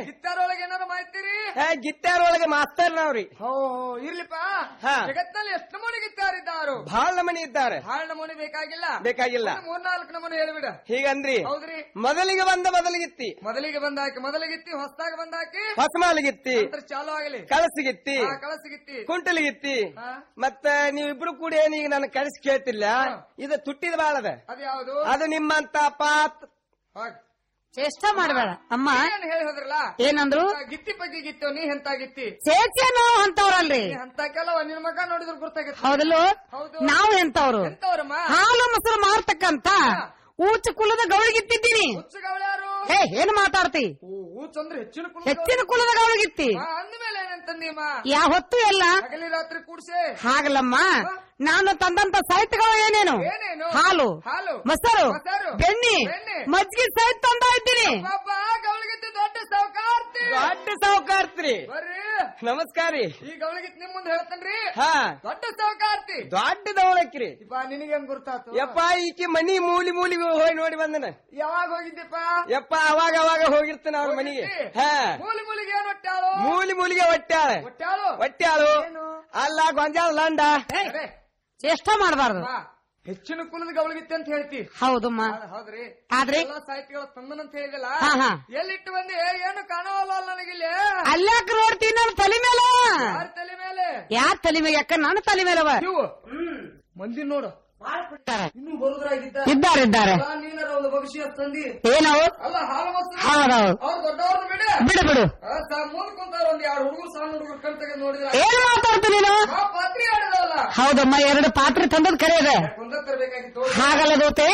ಗಿತ್ತಾರೊಳಗೆ ಏನಾರು ಮಾಹಿತಿರಿ ಏ ಗಿತ್ತಾರ್ ಒಳಗೆ ಮಾಸ್ತರ್ ನಾವ್ರಿ ಹೋ ಇರ್ಲಿಪ್ಪ ಹಾ. ಜಗತ್ತಲ್ಲಿ ಎಷ್ಟು ನಮೂನಿ ಗಿತ್ತಾರಿದ್ದಾರು ಬಹಳ ನಮನಿ ಇದ್ದಾರೆ ಭಾಳ ನಮೂನಿ ಬೇಕಾಗಿಲ್ಲ ಬೇಕಾಗಿಲ್ಲ ಒಂದು ಮೂರ್ನಾಲ್ಕು ನಮೂನಿ ಹೇಳಿಬಿಡ ಹೀಗಂದ್ರಿ ಹೌದ್ರಿ ಮೊದಲಿಗೆ ಬಂದ ಮೊದಲಿಗಿತ್ತಿ ಮೊದಲಿಗೆ ಬಂದಾಕಿ ಮೊದಲಿಗಿತ್ತಿ ಹೊಸದಾಗ ಬಂದಾಕಿ ಹೊಸಮಾಲಿಗಿತ್ತಿ ನಂತರ ಚಾಲು ಆಗಲಿ ಕಳಸಿಗಿತ್ತಿ ಹಾ, ಕಳಸಿಗಿತ್ತಿ ಕುಂಟಲಿಗಿತ್ತಿ ಹಾ. ಮತ್ತ ನೀವಿಬ್ರು ಕೂಡ ಏನೀಗ ನಾನು ಕಳಿಸಿ ಕೇಳ್ತಿಲ್ಲ ಇದು ತುಟ್ಟಿದ ಬಾಳದ ಅದು ಯಾವುದು ಅದು ನಿಮ್ಮಂತ ಪಾತ್ ಹೋಗ್. ಚೇಷ್ಟ ಮಾಡಬೇಡ ಅಮ್ಮ ಏನ್ ಹೇಳಿ ಹೋದ್ರಲ್ಲ ಏನಂದ್ರು ಆ ಗಿತ್ತಿ ಬಗ್ಗೆ ಗಿತ್ತು ನೀ ಎಂತ ಗಿತ್ತಿ ಚೇಚೆ ನಾವು ಅಂತವ್ರಲ್ರಿ ನೀ ಅಂತ ಕೆಲವ ನಿನ್ ಮಗ ನೋಡಿದ್ರು ಗುರ್ತಾಗತ್ತೆ ಹೌದಲ್ಲ ಹೌದು ನಾವು ಎಂತವ್ರು ಎಂತವ್ರಮ್ಮ ಹಾಲು ಮೊಸರು ಮಾರ್ತಕ್ಕಂತ ಊಚ ಕುಲದ ಗೌಳಿಗಿತ್ತಿದ್ದೀನಿ ಹುಚ್ಚುಗವಳ್ಯಾರು ಹೇ ಏನ್ ಮಾತಾಡ್ತಿ ಊಚ್ ಅಂದ್ರೆ ಹೆಚ್ಚಿನ ಕುಲ ಹೆಚ್ಚಿನ ಕುಲದ ಗೌಳಿಗಿತ್ತಿ ಅಂದ್ಮೇಲೆ ಏನಂತಂದೀಮ ಯಾ ಹೊತ್ತು ಎಲ್ಲ ಹಗಲಿ ರಾತ್ರಿ ಕೂಡ್ಸೆ ಹಾಗಲ್ಲಮ್ಮ ನಾನು ತಂದಂತ ಸಾಹಿತ್ಯಗಳು ಏನೇನು ಏನೇನು ಹಾಲು ಹಾಲು ಮೊಸರು ಮೊಸರು, ಬೆಣ್ಣಿ ಬೆಣ್ಣೆ. ಮಜ್ಜಿಗೆ ಸಹಿತ ತಂದ ಇದ್ದೀನಿ ಪಾಪ ಗವಳಿಗಿತ್ತು ದೊಡ್ಡ ಸಾವುಕಾರ್ತಿ ದೊಡ್ಡ ಸಾವುಕಾರ್ತ್ರಿ ಬರ್ರಿ ನಮಸ್ಕಾರ ರೀ ಈ ಗವಳಿಗಿತ್ ನಿಮ್ ಮುಂದೆ ಹೇಳ್ತೇನ್ರಿ ಹಾ ದೊಡ್ಡ ಸಾವುಕಾರ್ತಿ ದೊಡ್ಡ ದವಳಕ್ರಿ ಇಪ್ಪ ನಿನಗೆ ಹೆಂಗ್ ಗುರ್ತಾತು ಯಪ್ಪ ಈಕಿ ಮನಿ ಮೂಲಿ ಮೂಲಿಗೆ ಹೋಗಿ ನೋಡಿ ಬಂದನ ಯಾವಾಗ ಹೋಗಿದ್ದೀಪ ಯಪ್ಪ ಅವಾಗ ಅವಾಗ ಹೋಗಿರ್ತಾನ ಅವ್ರ ಮನಿಗೆ ಹಾ ಮೂಲಿ ಮೂಲಿಗೆ ಏನ್ ಹೊಟ್ಟಾಳು ಮೂಲಿ ಮೂಲಿಗೆ ಹೊಟ್ಟ್ಯಾಳ ಹೊಟ್ಟಾಳು ಹೊಟ್ಟ್ಯಾಳು ಏನು? ಅಲ್ಲ ಗೊಂಜಾಳ ಲಂಡ ಅರೆ, ಚೇಷ್ಟ ಮಾಡಬಾರ್ದು ಬಾ. ಹೆಚ್ಚಿನ ಕುಲದ ಗವಳಿಗಿತ್ತೆ ಅಂತ ಹೇಳ್ತಿ ಹೌದಮ್ಮ ಹೌದ್- ಹೌದ್ರಿ ಆದ್ರೆ ಎಲ್ಲಾ ಸಾಹಿತ್ಯಗಳು ತಂದನಂತ ಹೇಳಿದಲ್ಲ ಹಾ, ಹಾ. ಎಲ್ಲಿಟ್ಟು ಬಂದಿ ಏನು ಕಾಣವಲ್ಲ ನನಗಿಲ್ಲಿ ಅಲ್ಲಾಕ ನೋಡ್ತೀನಿ ನಾನು ತಲೆ ಮೇಲೆ ಯಾರ ತಲೆ ಮೇಲೆ ಯಾರ ತಲೆ ಮೇಲೆ ಯಾಕ ನನ್ನ ತಲೆ ಮೇಲವ ಇವು ಮಂದಿ ನೋಡು ಇನ್ನು ಬರುದ್ರಾಗಿದ್ದ ಇದ್ದಾರೆ ಇದ್ದಾರೆ ಅಲ್ಲ, ನೀನಾರ ಒಂದು ಭವಿಷ್ಯ ತಂದಿ ಏನವು ಅಲ್ಲ ಹಾಲು ಮೊಸರು ಹೌದೌದು ಅವ್ರು ದೊಡ್ಡವ್ರನ್ನ ಬಿಡ ಬಿಡು ಬಿಡು ಮುಂದ್ ಕುಂತಾರ ಒಂದ್ ಎರಡು ಹುಡುಗರು ಸಣ್ಣ ಹುಡುಗರು ಕಣ್ ತೆಗೆದು ನೋಡಿದ್ರ ಏನ್ ಮಾತಾಡ್ತಿ ನೀನು ಆ ಪಾತ್ರಿ ಆಡದಲ್ಲ ಹೌದಮ್ಮ ಎರಡು ಪಾತ್ರೆ ತಂದದ್ ಕರೆ ಇದೆ ಕುಂದ ತರಬೇಕಾಗಿತ್ತು ಹಾಗಲ್ಲ ದೋತೆ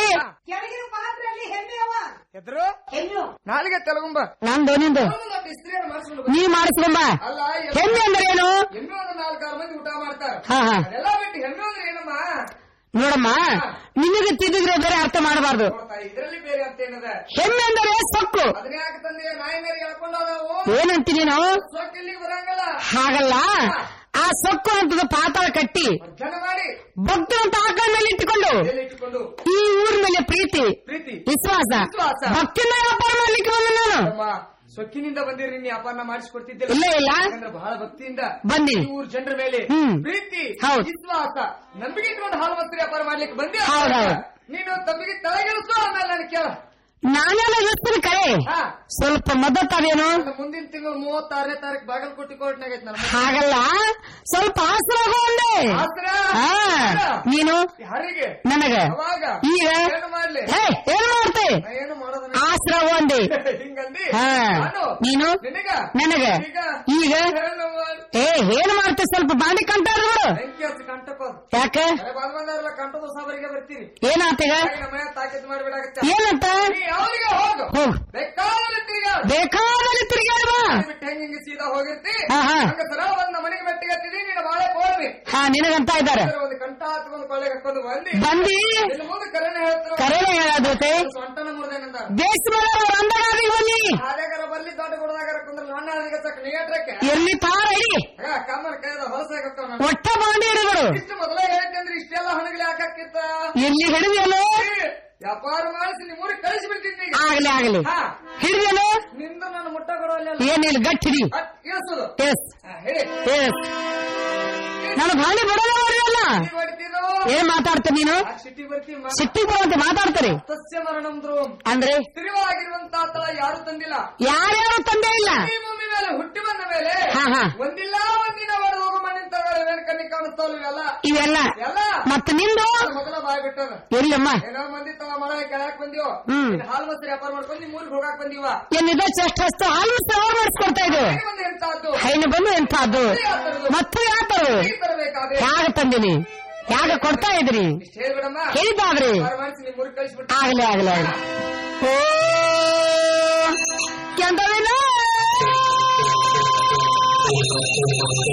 ಎದ್ರು ನಾಳೆಗೆ ತೆಲಗುಂಬ ನಂದು ನಿಂದು ಇಸ್ತ್ರಿಯನ್ನು ಮಾಡಿಸ್ಕೊಂಡು ನೀ ಮಾಡಿಸ್ಕೊಂಬ ಅಲ್ಲ ಹೆಮ್ಮೆ ಅಂದ್ರೆ ಏನು ಎಮ್ಮೆ ಒಂದು ನಾಲ್ಕಾರು ಮಂದಿ ಊಟ ಮಾಡ್ತಾರ ಹಾ ಹಾ ಅದೆಲ್ಲ ಬಿಟ್ಟು ಹೆಮ್ಮೆ ಅಂದ್ರೆ ಏನಮ್ಮ ನೋಡಮ್ಮ ನಿನಗೆ ತಿದ್ದಿದ್ರೆ ಬೇರೆ ಅರ್ಥ ಮಾಡಬಾರ್ದು ನೋಡ್ತಾ ಇದ್ರಲ್ಲಿ ಬೇರೆ ಅಂತ ಏನದ ಹೆಮ್ಮೆ ಅಂದರೆ ಸೊಕ್ಕು ಅದನ್ನ ಯಾಕೆ ತಂದೆ ನಾಯಿ ಮೇರೆ ಹೇಳ್ಕೊಂಡು ನಾವು ಏನಂತಿ ನೀನು ಸೊಕ್ಕ ಇಲ್ಲಿಗೆ ಬರಂಗಲ್ಲ ಹಾಗಲ್ಲ ಆ ಸೊಕ್ಕು ಅಂತದ ಪಾತಾಳ ಕಟ್ಟಿ ಜನ ಮಾಡಿ ಭಕ್ತಿ ಅಂತ ಆಕಳ ಮೇಲೆ ಇಟ್ಟುಕೊಂಡು ಎಲ್ಲಿ ಇಟ್ಟುಕೊಂಡು ಈ ಊರ ಮೇಲೆ ಪ್ರೀತಿ ಪ್ರೀತಿ ವಿಶ್ವಾಸ ವಿಶ್ವಾಸ. ಭಕ್ತಿನ ವ್ಯಾಪಾರ ಮಾಡ್ಲಿಕ್ಕೆ ಬಂದ ನಾನು ಅಮ್ಮ ಸೊಕ್ಕಿನಿಂದ ಬಂದಿರಿ ನೀ ಅಪಾರನ ಮಾಡಿಸ್ಕೊಡ್ತಿದ್ದಿಲ್ಲ ಇಲ್ಲ ಇಲ್ಲ ಯಾಕಂದ್ರೆ ಬಹಳ ಭಕ್ತಿಯಿಂದ ಬಂದಿ ಈ ಊರ್ ಜನರ ಮೇಲೆ ಹ್ಮ್. ಪ್ರೀತಿ ಹೌದ್. ವಿಶ್ವಾಸ ನಂಬಿಕೆ ಇಟ್ಕೊಂಡು ಹಾಲು ವಸ್ತ್ರ ವ್ಯಾಪಾರ ಮಾಡ್ಲಿಕ್ಕೆ ಬಂದಿ ಹೌದ್ ಹೌದ್. ನೀನು ತಮ್ಮಿಗೆ ತಲೆಗೆಡಿಸು ಆಮೇಲೆ ನಾನು ಕೇಳ ನಾನೆಲ್ಲ ಇರ್ತೀನಿ ಕರೆ ಹಾ ಸ್ವಲ್ಪ ಮದ್ದತ್ತಾವೇನು ನನ್ನ ಮುಂದಿನ ತಿಂಗಳು ಮೂವತ್ತಾರನೇ ತಾರೀಕು ಬಾಗಲಕೋಟೆ ಕೋರ್ಟ್ನಾಗ ಐತೆ ನನ್ನ ಹಾಗಲ್ಲ ಸ್ವಲ್ಪ ಆಸರಾಗ ಒಂದೆ ಆಸ್ತ್ರ? ಹಾ ನೀನು ಯಾರಿಗೆ ನನಗ ಅವಾಗ ಈಗ ಏನು ಮಾಡ್ಲಿ ಹೇ ಏನ್ ಮಾಡ್ತೆ ನಾ ಏನು ಮಾಡೋದನ್ನ ಆಸರಾಗ ಒಂದೆ ಹಿಂಗಂದಿ ಹಾ ನಾನು ನೀನು ನಿನಗ ನನಗ ಈಗ ಈಗ ಏನು ಮಾಡ್- ಏ ಏನ್ ಮಾಡ್ತೆ ಸ್ವಲ್ಪ ಬಾಂಡಿ ಕಂಟಾರ ನೋಡು ಬೆಂಕಿ ಹಚ್ಚಿ ಕಂಟಕೋದು ಯಾಕೆ ಅರೆ ಬಂದ್ ಬಂದವರೆಲ್ಲ ಕಂಟದ ಸಾಬರಿಗೆ ಬರ್ತೀರಿ ಏನಾತೀಗ ಹಾಗೆ ನಮ್ಮ ಮನೆ ತಾಕೀತು ಮಾಡ್ಬಿಡಾಗತ್ತೆ ಏನಂತ ನೀ ಯಾವ್ರಿಗೆ ಹೋಗು ಹೋಗ್ ಬೇಕಾದಲ್ಲಿ ತಿರುಗಾಡು ಬೇಕಾದಲ್ಲಿ ತಿರುಗಾಡುವ ಬಿಟ್ಟು ಹೆಂಗ್ ಹಿಂಗೆ ಸೀದಾ ಹೋಗಿರ್ತಿ ಹಾ, ಹಾ. ಹಂಗ ಸರ ಬಂದ ಮನೆಗೆ ಮೆಟ್ಟಿಗೆ ಹತ್ತಿದಿ ನೀನು ಬಾಳೆ ಕೋಡ್ರಿ ಹಾ ನಿನಗಂತ ಇದ್ದಾರೆ ಒಂದು ಕಂಠ ಹತ್ಕೊಂಡು ಕೊಳ್ಳೆಗೆ ಹಾಕೊಂಡು ಬಂದಿ ಬಂದಿ ಇನ್ನು ಮುಂದೆ ಕರೆನೆ ಹೇಳ್ತಾರೆ ಕರೆನೇ ಹೇಳೋದೈತೆ ಸೊಂಟನ ಮುರಿದೇನಂದ ಬೇಸ್ ಮೇಲೆ ಅಂದಗಾದಿಗೆ ಬನ್ನಿ ಹಾಗಾರ ಬರ್ಲಿ ದೊಡ್ಡ ಗುಡದಾಗರ ಕುಂದ್ರ ನನ್ನ ಹಾದಿಗೆ ಚಕ್ ನಿಗಟ್ರಕ್ಕೆ ಎಲ್ಲಿ ತಾರ ಇಡಿ ಕಮ್ಮನ ಕೈದ ಹೊಲಸಾಗ ಒಟ್ಟ ಬಾಂಡಿ ಹಿಡಿದ್ರು ಇಷ್ಟು ಮೊದಲೇ ಹೇಳ್ತಂದ್ರೆ ಇಷ್ಟೆಲ್ಲ ಹಣಗಲಿ ಹಾಕಿತ್ತ ಎಲ್ಲಿ ಹಿಡಿದೇನು ವ್ಯಾಪಾರ ಮಾಡಿಸಿ ನಿಮ್ಮ ಊರಿಗೆ ಕಳಿಸಿ ಬಿಡ್ತೀನಿ ಈಗ ಆಗ್ಲಿ ಆಗ್ಲಿ ಹಾ ಹಿಡಿದೇನು ನಿಂದ ನನ್ನ ಮುಟ್ಟ ಕೊಡೋಲ್ಲ ಏನಿಲ್ಲ ಗಟ್ಟಿ ಹಿಡಿ ಇಳಿಸೋದು ಎಸ್ ಹಾ, ಹೇಳಿ ಎಸ್ ನಾನು ಬಾಂಡಿ ಬಿಡೋದೇ ನೋಡಿರಲ್ಲ ಈಗ ಹೊಡಿತೀನೋ ಏನ್ ಮಾತಾಡ್ತೀನಿ ನೀನು ಆ ಸಿಟಿ ಬರ್ತೀವಿ ಸಿಟ್ಟಿ ಬರುವಂತೆ ಮಾತಾಡ್ತಾರೆ ಸಸ್ಯ ಮರಣಂ ಧ್ರುವಂ ಅಂದ್ರೆ ಸ್ಥಿರವಾಗಿರುವಂತ ತಳ ಯಾರು ತಂದಿಲ್ಲ ಯಾರ್ಯಾರು ತಂದೆ ಇಲ್ಲ ಈ ಭೂಮಿ ಮೇಲೆ ಹುಟ್ಟಿ ಬಂದ ಮೇಲೆ ಹಾ, ಹಾ. ಒಂದಿಲ್ಲ ಒಂದಿನ ಒಡೆದು ಹೋಗೋ ಮಣ್ಣಿನ ತಗಳ ಕಣ್ಣಿ ಕಾಣಿಸ್ತಾವಲ್ಲ ಇವೆಲ್ಲ ಇವೆಲ್ಲ ಎಲ್ಲ ಮತ್ ನಿಂದು ಮೊದಲ ಬಾಯ್ ಬಿಟ್ಟದ ಎಲ್ಲಿಯಮ್ಮ ಏನೋ ಮಂದಿ ತವ ಮಳ ಕೆಳಕ್ ಬಂದಿವೋ ಹ್ಮ್. ಇನ್ ಹಾಲು ಮೊಸರು ವ್ಯಾಪಾರ ಮಾಡ್ಕೊಂಡು ನಿಮ್ ಊರಿಗೆ ಹೋಗಾಕ್ ಬಂದಿವ ಏನಿದೆ ಚೆಸ್ಟ್ ಹಸ್ತು ಹಾಲು ಸವಾಲ್ ಮಾಡಿಸ್ಕೊಡ್ತಾ ಇದು ಹೇಗೆ ಬಂದು ಎಂತದ್ದು ಹೈನು ಬಂದು ಎಂತದ್ದು ಮತ್ತು ಯಾತರು ಈ ತರಬೇಕಾದ್ರೆ ಹ್ಯಾಗ ತಂದಿನಿ ಹ್ಯಾಗ ಕೊಡ್ತಾ ಇದ್ರಿ ಇಷ್ಟ ಹೇಳ್ಬಿಡಮ್ಮ ಹೇಳಿದಾದ್ರಿ ವ್ಯಾಪಾರ ಮಾಡಿಸಿ ನಿಮ್ ಊರಿಗೆ ಕಳಿಸ್ಬಿಟ್ಟು ಆಗ್ಲಿ ಆಗ್ಲಿ ಆಗ್ಲಿ ಓ ಕೆಂದವಿನ